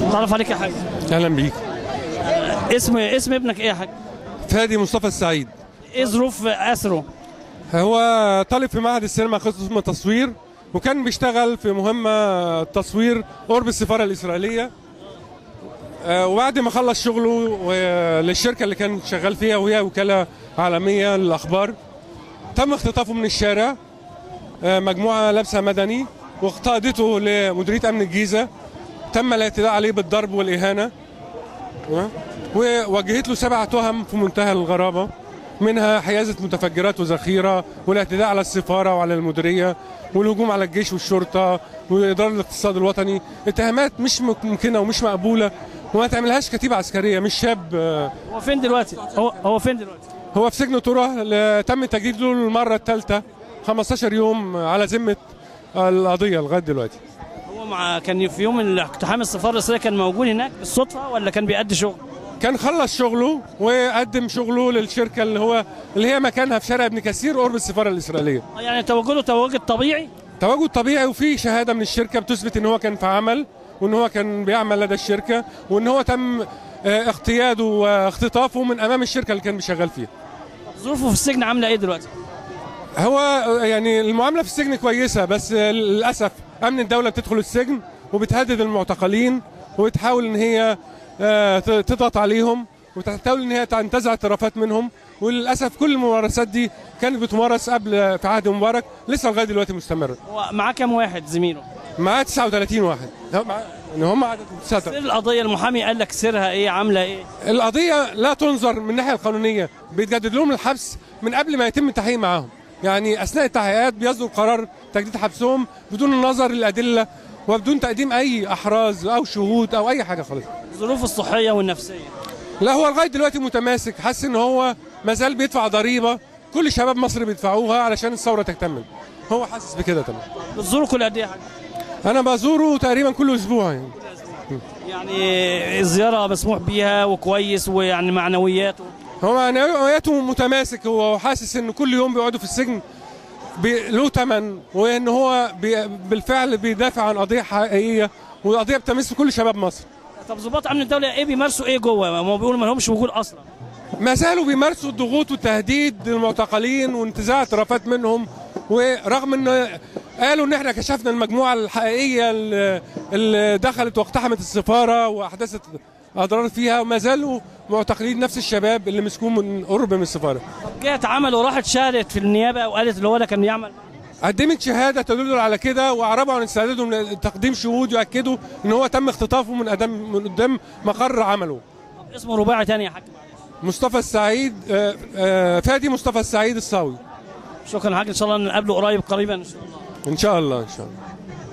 تعرف عليك يا حاج اهلا بيك اسم اسم ابنك ايه يا حاج فادي مصطفى السعيد ايه ظروف اسره هو طالب في معهد السينما قسم تصوير وكان بيشتغل في مهمة تصوير قرب السفارة الإسرائيلية آه، وبعد ما خلص شغله و- للشركة اللي كان شغال فيها وهي وكالة عالمية للأخبار تم اختطافه من الشارع آه، مجموعة لابسة مدني واقتادته لمديرية أمن الجيزة تم الاعتداء عليه بالضرب والإهانة تمام؟ ووجهت له سبع تهم في منتهى الغرابة منها حيازة متفجرات وذخيرة والاعتداء على السفارة وعلى المديرية والهجوم على الجيش والشرطة وإدارة الاقتصاد الوطني اتهامات مش ممكنة ومش مقبولة وما تعملهاش كتيبة عسكرية مش شاب آه، هو فين دلوقتي هو هو فين دلوقتي هو في سجن ترى ل- تم تجديد له المرة الثالثة 15 يوم على ذمة القضية لغاية دلوقتي هو مع كان في يوم من اقتحام السفاره الاسرائيليه كان موجود هناك بالصدفه ولا كان بيأدي شغل كان خلص شغله وقدم شغله للشركة اللي هو اللي هي مكانها في شارع ابن كثير قرب السفارة الإسرائيلية آه، يعني تواجده تواجد طبيعي تواجد طبيعي وفي شهاده من الشركه بتثبت ان هو كان في عمل وان هو كان بيعمل لدى الشركه وان هو تم آه، اقتياده واختطافه من امام الشركه اللي كان بيشغل فيها. ظروفه في السجن عامله ايه دلوقتي هو آه، يعني المعامله في السجن كويسه بس آه، للاسف امن الدوله بتدخل السجن وبتهدد المعتقلين وبتحاول ان هي آه، ت- تضغط عليهم وتحاول ان هي تنتزع اعترافات منهم وللاسف كل الممارسات دي كانت بتمارس قبل في عهد مبارك لسه لغايه دلوقتي مستمره. هو معاه كام واحد زميله معاه 39 واحد هم ان هم عدد 39 سر القضيه المحامي قال لك سرها ايه عامله ايه القضيه لا تنظر من الناحيه القانونيه بيتجدد لهم الحبس من قبل ما يتم التحقيق معاهم يعني اثناء التحقيقات بيصدر قرار تجديد حبسهم بدون النظر للادله وبدون تقديم اي احراز او شهود او اي حاجه خالص الظروف الصحيه والنفسيه لا هو لغايه دلوقتي متماسك حاسس ان هو ما زال بيدفع ضريبه كل شباب مصر بيدفعوها علشان الثوره تكتمل هو حاسس بكده تمام بتزوروا كل قد ايه يا حاج انا بزوره تقريبا كل اسبوع يعني يعني الزياره مسموح بيها وكويس ويعني معنوياته هو معنوياته متماسك هو حاسس ان كل يوم بيقعدوا في السجن بي- له ثمن وان هو بي بالفعل بيدافع عن قضيه حقيقيه وقضيه بتمس كل شباب مصر طب ضباط امن الدوله ايه بيمارسوا ايه جوه ما هو بيقولوا ما لهمش وجود اصلا ما زالوا بيمارسوا الضغوط والتهديد للمعتقلين وانتزاع اعترافات منهم ورغم ان قالوا ان احنا كشفنا المجموعه الحقيقيه اللي- اللي دخلت واقتحمت السفاره واحدثت اضرار فيها وما زالوا معتقلين نفس الشباب اللي مسكوهم من قرب من السفاره طب جه اتعمل وراحت شهدت في النيابه وقالت اللي هو ده كان بيعمل قدمت شهاده تدل على كده واعربوا عن استعدادهم لتقديم شهود يؤكدوا ان هو تم اختطافه من قدام من قدام مقر عمله طب اسمه رباعي تاني يا حاج معلش مصطفى السعيد آه، آه، فادي مصطفى السعيد الصاوي شكرا يا حاج ان شاء الله نقابله قريب قريبا ان شاء الله ان شاء الله ان شاء الله